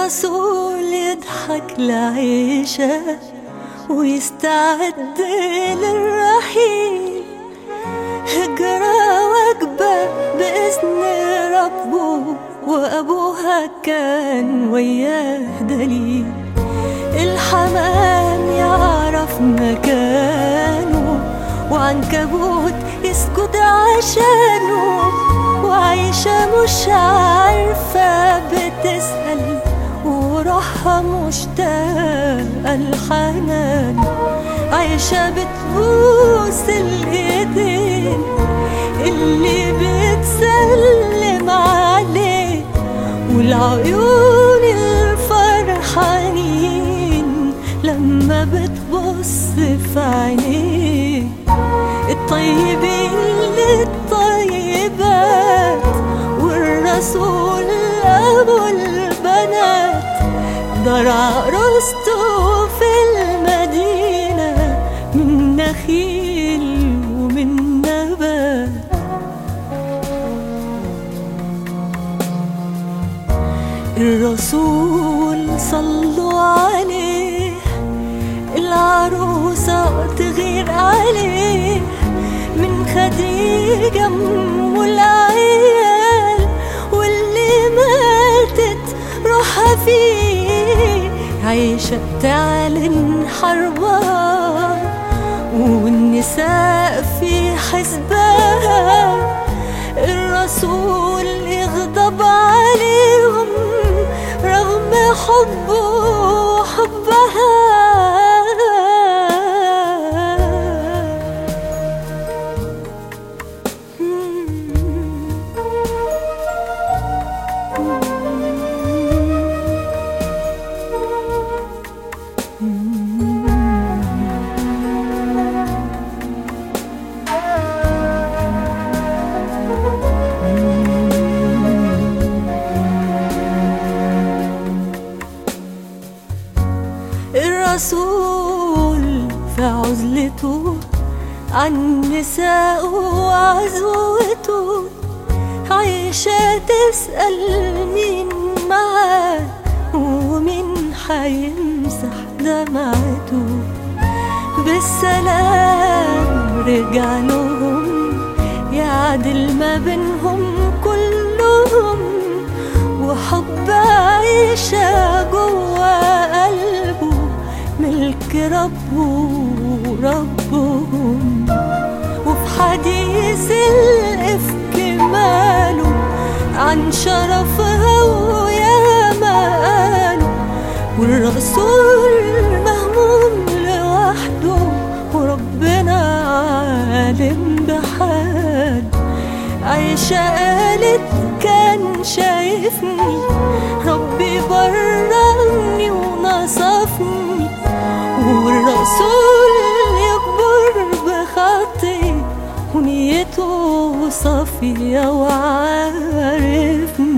الرسول يضحك لعيشة ويستعد للرحيل هجرة وجبة بإذن ربه وأبوها كان وياه دليل الحمام يعرف مكانه وعنكبوت يسجد عشانه وعايشة مش عارفة بتسأل وروحها مشتاقة الحنان عايشة بتبوس الإيدين اللي بتسلم عليه والعيون الفرحانين لما بتبص في عينيه الطيبين للطيبات والرسول أبو البنات دار عروسته في المدينة من نخيل ومن نبات الرسول صلوا عليه العروسة تغير عليه من خديجة أم العيال واللي ماتت روحها فيه عايشة تعلن حربها والنساء في حسبها الرسول يغضب عليهم رغم حبه وحبها الرسول في عزلته عن نساء وعزوته عايشة تسأل مين معاه ومين حيمسح دمعته بالسلام رجع لهم يعدل ما بينهم كلهم وحب عيشة جوا قلبه ملك ربه وربهم وفي حديث الإفك ماله عن شرفها ويا ما قاله والرسول مهموم لوحده وربنا عالم بحال عايشة قالت كان شايفني ربي بررني ونصفني والرسول يكبر بخطي ونيته صافية وعارفني